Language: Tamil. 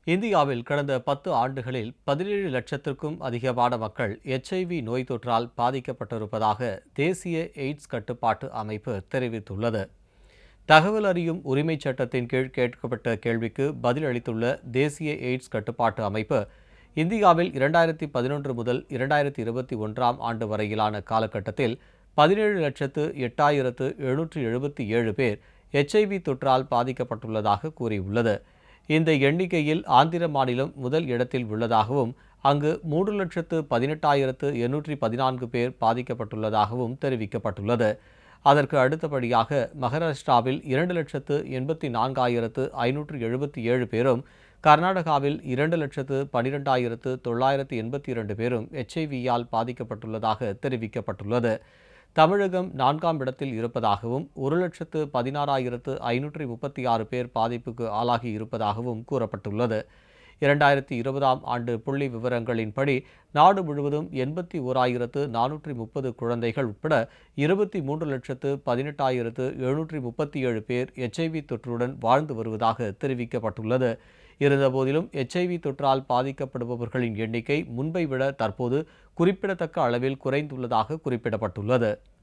இந்தியாவில் கடந்த பத்து ஆண்டுகளில் பதினேழு லட்சத்திற்கும் அதிகமான மக்கள் எச்ஐவி நோய் தொற்றால் பாதிக்கப்பட்டிருப்பதாக தேசிய எய்ட்ஸ் கட்டுப்பாட்டு அமைப்பு தெரிவித்துள்ளது தகவல் அறியும் உரிமைச் சட்டத்தின் கீழ் கேட்கப்பட்ட கேள்விக்கு பதிலளித்துள்ள தேசிய எய்ட்ஸ் கட்டுப்பாட்டு அமைப்பு இந்தியாவில் இரண்டாயிரத்தி பதினொன்று முதல் இரண்டாயிரத்தி இருபத்தி ஒன்றாம் ஆண்டு வரையிலான காலகட்டத்தில் பதினேழு லட்சத்து எட்டாயிரத்து எழுநூற்றி எழுபத்தி ஏழு பேர் எச்ஐவி தொற்றால் பாதிக்கப்பட்டுள்ளதாக கூறியுள்ளது இந்த எண்ணிக்கையில் ஆந்திர மாநிலம் முதல் இடத்தில் உள்ளதாகவும் அங்கு மூன்று லட்சத்து பதினெட்டாயிரத்து எண்ணூற்றி பதினான்கு பேர் பாதிக்கப்பட்டுள்ளதாகவும் தெரிவிக்கப்பட்டுள்ளது அதற்கு அடுத்தபடியாக மகாராஷ்டிராவில் இரண்டு லட்சத்து எண்பத்தி நான்காயிரத்து ஐநூற்று எழுபத்தி ஏழு பேரும் கர்நாடகாவில் இரண்டு லட்சத்து பனிரெண்டாயிரத்து தொள்ளாயிரத்து எண்பத்தி இரண்டு பேரும் எச்ஐவியால் பாதிக்கப்பட்டுள்ளதாக தெரிவிக்கப்பட்டுள்ளது தமிழகம் நான்காம் இடத்தில் இருப்பதாகவும் ஒரு லட்சத்து பதினாறாயிரத்து ஐநூற்றி முப்பத்தி ஆறு பேர் பாதிப்புக்கு ஆளாகி இருப்பதாகவும் கூறப்பட்டுள்ளது இரண்டாயிரத்தி இருபதாம் ஆண்டு புள்ளி விவரங்களின்படி நாடு முழுவதும் எண்பத்தி ஓராயிரத்து நானூற்றி முப்பது குழந்தைகள் உட்பட இருபத்தி மூன்று லட்சத்து பதினெட்டாயிரத்து எழுநூற்றி முப்பத்தி ஏழு பேர் எச்ஐவி தொற்றுடன் வாழ்ந்து வருவதாக தெரிவிக்கப்பட்டுள்ளது இருந்தபோதிலும் எச்ஐவி தொற்றால் பாதிக்கப்படுபவர்களின் எண்ணிக்கை முன்பை விட தற்போது குறிப்பிடத்தக்க அளவில் குறைந்துள்ளதாக குறிப்பிடப்பட்டுள்ளது